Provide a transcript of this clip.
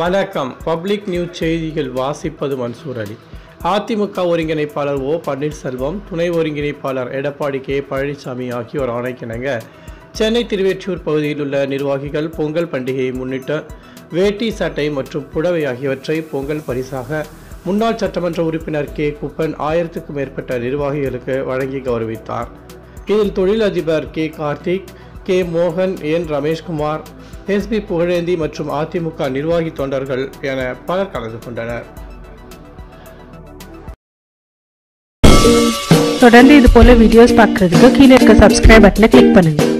வணக்கம் public news செய்திகள் வாசிப்பது மன்சூர் அலி அதிமுக ஒருங்கிணைப்பாளர் ஓ பன்னீர்செல்வம் துணை ஒருங்கிணைப்பாளர் எடப்பாடி கே பழனிசாமி ஆகியோர் ஆணைக்கிணங்க சென்னை திருவேற்றூர் பகுதியில் உள்ள நிர்வாகிகள் பொங்கல் பண்டிகையை முன்னிட்டு வேட்டி சட்டை மற்றும் புடவை ஆகியவற்றை பொங்கல் பரிசாக முன்னாள் சட்டமன்ற உறுப்பினர் கே குப்பன் ஆயிரத்துக்கும் மேற்பட்ட நிர்வாகிகளுக்கு வழங்கி கௌரவித்தார் இதில் தொழிலதிபர் கே கார்த்திக் கே மோகன் என் ரமேஷ்குமார் எஸ்பி புகழேந்தி மற்றும் அதிமுக நிர்வாகி தொண்டர்கள் என பலர் கலந்து கொண்டனர் தொடர்ந்து இது போல வீடியோஸ் பார்க்கறதுக்கு கீழே இருக்க சப்ஸ்கிரைப் பட்டனை கிளிக் பண்ணுங்க